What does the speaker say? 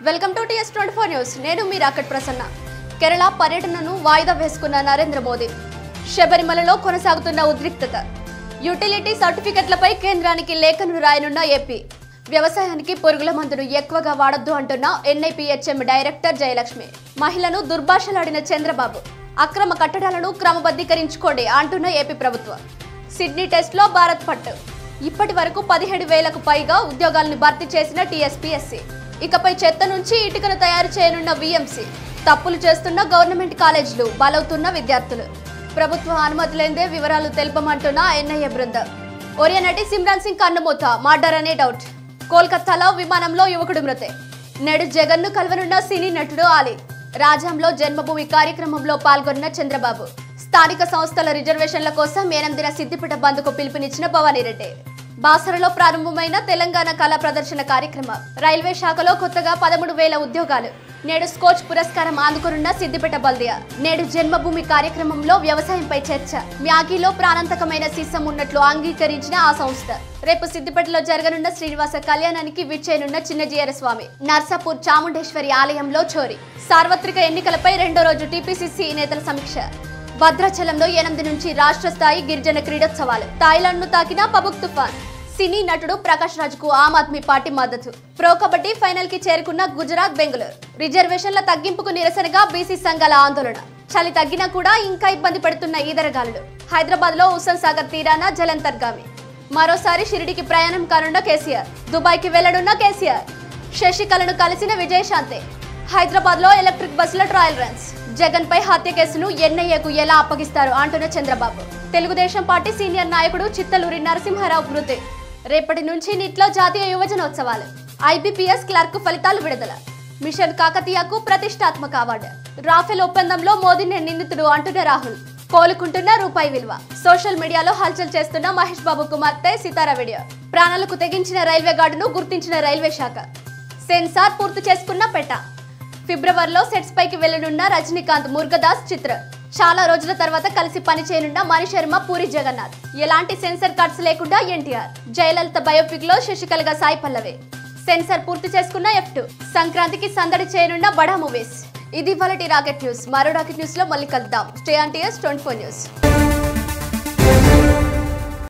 welcome to TS twenty four news నేను మీ rocket Prasanna Kerala పర్యటనను వాయిదా వేసుకున్న నరేంద్ర మోదీ శబరిమలలో కొనసాగుతున్న ఉద్రిక్తత యూటిలిటీ సర్టిఫికెట్లపై కేంద్రానికి లేఖను రాయనున్న ఏపీ వ్యవసాయానికి పురుగుల మందును ఎక్కువగా వాడొద్దు అంటున్న ఎన్ఐపిహెచ్ఎం డైరెక్టర్ జయలక్ష్మి మహిళను దుర్భాషలాడిన చంద్రబాబు అక్రమ కట్టడాలను క్రమబద్ధీకరించుకోండి అంటున్న ఏపీ ప్రభుత్వం సిడ్నీ టెస్ట్లో భారత్ పట్టు ఇప్పటి వరకు పదిహేడు వేలకు పైగా ఉద్యోగాలను భర్తీ చేసిన టీఎస్పీఎస్సీ ఇకపై చెత్త నుంచి ఇటుకను తయారు చేయనున్న విఎంసీ తప్పులు చేస్తున్న గవర్నమెంట్ కాలేజీలు బలవుతున్న విద్యార్థులు ప్రభుత్వ అనుమతి లేదే వివరాలు తెలుపమంటున్న ఎన్ఐఏ బృందం ఒరియా నటి సిమ్రాన్ సింగ్ కన్నుమూత మర్డర్ అనే డౌట్ కోల్కతాలో విమానంలో యువకుడు మృతే నేడు జగన్ను కలవనున్న సినీ నటుడు ఆలీ రాజాంలో జన్మభూమి కార్యక్రమంలో పాల్గొన్న చంద్రబాబు స్థానిక సంస్థల రిజర్వేషన్ల కోసం ఎనిమిదిన సిద్దిపేట బంద్కు పిలుపునిచ్చిన భవానీరెడ్డి బాసరలో ప్రారంభమైన తెలంగాణ కళా ప్రదర్శన కార్యక్రమం రైల్వే శాఖలో కొత్తగా పదమూడు వేల ఉద్యోగాలు నేడు స్కోచ్ పురస్కారం అందుకున్న సిద్దిపేట బల్దియా నేడు జన్మభూమి కార్యక్రమంలో వ్యవసాయంపై చర్చ మ్యాగీలో ప్రాణాంతకమైన సీసం ఉన్నట్లు అంగీకరించిన ఆ సంస్థ రేపు సిద్దిపేటలో జరగనున్న శ్రీనివాస కళ్యాణానికి విచ్చేయనున్న చిన్నజీయర స్వామి నర్సాపూర్ చాముండేశ్వరి ఆలయంలో చోరీ సార్వత్రిక ఎన్నికలపై రెండో రోజు టీపీసీసీ నేతల సమీక్ష భద్రాచలంలో ఎనిమిది నుంచి రాష్ట్ర స్థాయి గిరిజన క్రీడోత్సవాలు థాయిలాండ్ ను తాకిన పబుక్ తుఫాన్ సినీ నటుడు ప్రకాష్ రాజ్ కు ఆమ్ ఆద్మీ పార్టీ మద్దతు ప్రో కబడ్డీ ఫైనల్ కి చేరుకున్న గుజరాత్ బెంగళూరు రిజర్వేషన్ల తగ్గింపుకు నిరసనగా బీసీ సంఘాల ఆందోళన చలి తగ్గినా కూడా ఇంకా ఇబ్బంది పడుతున్న ఈదరగాలులు హైదరాబాద్ లో హుస్సన్ సాగర్ తీరాన జలంతర్గామి మరోసారి షిరిడికి ప్రయాణం కానున్న కేసీఆర్ దుబాయ్ కి వెళ్లనున్న కేసీఆర్ శశికళను కలిసిన విజయశాంతి హైదరాబాద్ లో ఎలక్ట్రిక్ బస్సుల ట్రయల్ రన్స్ జగన్ పై హత్య కేసును ఎన్ఐఏకు ఎలా అప్పగిస్తారు అంటున్న చంద్రబాబు తెలుగుదేశం పార్టీ సీనియర్ నాయకుడు చిత్తలూరి నరసింహారావు మృతి రేపటి నుంచి నీట్లో జాతీయ యువజనోత్సవాలు ఐబీపీఎస్ క్లర్క్ ఫలితాలు విడుదల మిషన్ కాకతీయకు ప్రతిష్టాత్మక అవార్డు రాఫెల్ ఒప్పందంలో మోదీనే నిందితుడు అంటున్న రాహుల్ కోలుకుంటున్న రూపాయి విలువ సోషల్ మీడియాలో హల్చల్ చేస్తున్న మహేష్ బాబు కుమార్తె సితారా వీడియో ప్రాణాలకు తెగించిన రైల్వే గార్డును గుర్తించిన రైల్వే శాఖ సెన్సార్ పూర్తి చేసుకున్న పెట్ట ఫిబ్రవరిలో సెట్స్ పైకి వెళ్లనున్న రజనీకాంత్ మురుగదాస్ చిత్ర చాలా రోజుల తర్వాత కలిసి పనిచేయనున్న మణి శర్మ పూరి జగన్నాథ్ ఎలాంటి సెన్సర్ కట్స్ లేకుండా ఎన్టీఆర్ జయలలిత బయోపిక్ లో శశికళగా సాయి పల్లవి సెన్సార్ పూర్తి చేసుకున్న ఎఫ్ టూ సంక్రాంతికి సందడి చేయనున్న బడా మూవీస్ ఇది వాళ్ళటి రాకెట్ న్యూస్ మరో రాకెట్ న్యూస్ లో మళ్ళీ కలుద్దాం stay on TS twenty four news